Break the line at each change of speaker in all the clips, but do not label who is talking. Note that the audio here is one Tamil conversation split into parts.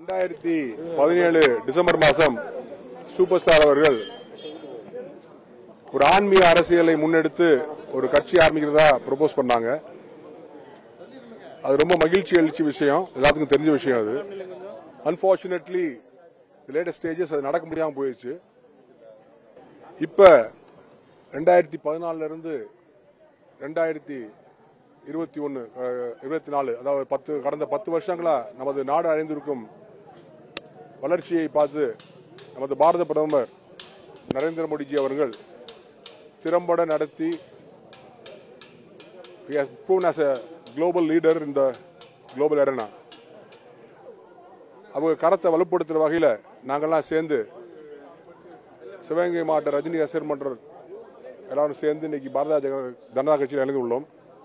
ரெண்டாயிரத்தி பதினேழு டிசம்பர் மாதம் சூப்பர் ஸ்டார் அவர்கள் ஒரு ஆன்மீக அரசியலை முன்னெடுத்து ஒரு கட்சி ஆரம்பிக்கிறதா ப்ரொபோஸ் பண்ணாங்க அது ரொம்ப மகிழ்ச்சி அளிச்ச விஷயம் எல்லாத்துக்கும் தெரிஞ்ச விஷயம் அது அன்பார்ச்சுனேட்லி லேட்டஸ்ட் ஸ்டேஜஸ் அது நடக்க முடியாமல் போயிடுச்சு இப்ப ரெண்டாயிரத்தி பதினாலுல இருந்து ரெண்டாயிரத்தி இருபத்தி ஒன்னு இருபத்தி நாலு அதாவது பத்து கடந்த பத்து வருஷங்களா நமது நாடு அடைந்திருக்கும் வளர்ச்சியை பார்த்து நமது பாரத பிரதமர் நரேந்திர மோடிஜி அவர்கள் திறம்பட நடத்தி he has proven as a global leader in the global arena அவங்க கரத்தை வலுப்படுத்துற வகையில நாங்கெல்லாம் சேர்ந்து சிவகங்கை மாவட்ட ரஜினி ரசிகர் மன்ற எல்லாரும் சேர்ந்து இன்னைக்கு பாரதிய ஜன- ஜனதா கட்சியில் இணைந்து உள்ளோம்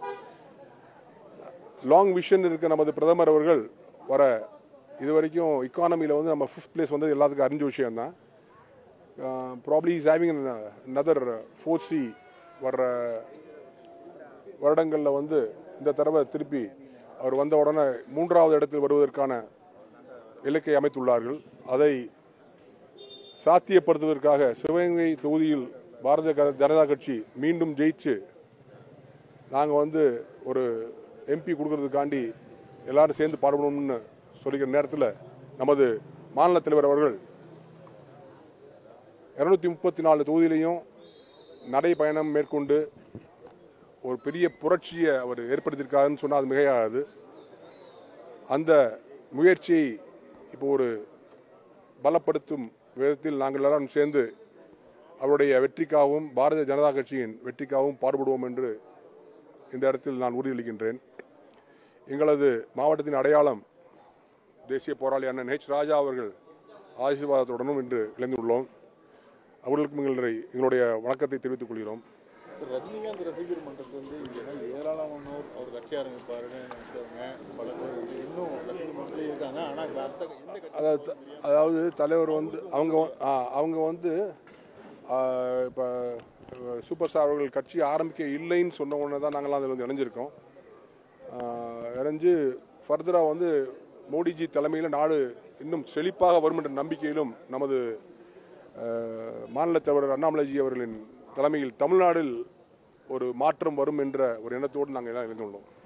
லாங் விஷன் இருக்க நமது பிரதமர் அவர்கள் வர இது வரைக்கும் இக்கானமியில் வந்து நம்ம ஃபிஃப்த் பிளேஸ் வந்தது எல்லாத்துக்கும் அறிஞ்ச விஷயம் தான் ப்ராப்ளி இஸ் ஹேவிங் நதர் ஃபோர் சி வர்ற வருடங்களில் வந்து இந்த தடவை திருப்பி அவர் வந்த உடனே மூன்றாவது இடத்தில் வருவதற்கான இலக்கை அமைத்துள்ளார்கள் அதை சாத்தியப்படுத்துவதற்காக சிவகங்கை தொகுதியில் பாரதிய க- ஜனதா கட்சி மீண்டும் ஜெயிச்சு நாங்கள் வந்து ஒரு எம்பி கொடுக்கறதுக்காண்டி எல்லாரும் சேர்ந்து பாடுபடணும்னு சொல்லிக்கிற நேரத்தில் நமது மாநில தலைவர் அவர்கள் இருநூத்தி முப்பத்தி நாலு தொகுதியிலையும் நடைபயணம் மேற்கொண்டு ஒரு பெரிய புரட்சியை அவர் ஏற்படுத்தியிருக்காருன்னு சொன்னால் அது மிகையாகாது அந்த முயற்சியை இப்போ ஒரு பலப்படுத்தும் விதத்தில் நாங்கள் எல்லாரும் சேர்ந்து அவருடைய வெற்றிக்காகவும் பாரதிய ஜனதா கட்சியின் வெற்றிக்காகவும் பாடுபடுவோம் என்று இந்த இடத்தில் நான் உறுதியளிக்கின்றேன் எங்களது மாவட்டத்தின் அடையாளம் தேசிய போராளி அண்ணன் ஹெச் ராஜா அவர்கள் ஆசீர்வாதத்துடனும் இன்று இணைந்துள்ளோம் அவர்களுக்கும் எங்களுடைய எங்களுடைய வணக்கத்தை தெரிவித்துக் கொள்கிறோம்
திரு ரஜினிகாந்த் ரசிகர் மன்றத்தில் வந்து இங்கே ஏராளமானோர் அவர் கட்சி ஆரம்பிப்பாருன்னு நினைச்சவங்க பல பேர் வந்து இன்னும் ரசிகர் மன்றத்திலே இருக்காங்க ஆனால் இந்த அர்த்த எந்த கட்சி
அதாவது அதாவது தலைவர் வந்து அவங்க வ- ஆ, அவங்க வந்து இப்போ சூப்பர் ஸ்டார் அவர்கள் கட்சி ஆரம்பிக்க இல்லைன்னு சொன்ன உடனே தான் நாங்களாம் அதில் வந்து இணைஞ்சிருக்கோம் ஆ, இணைஞ்சு ஃபர்தராக வந்து மோடிஜி தலைமையில் நாடு இன்னும் செழிப்பாக வரும் என்ற நம்பிக்கையிலும் நமது ஆ, மாநில தலைவர் அண்ணாமலைஜி அவர்களின் தலைமையில் தமிழ்நாட்டில் ஒரு மாற்றம் வரும் என்ற ஒரு எண்ணத்தோடு நாங்கள் எல்லாம் இணைந்துள்ளோம்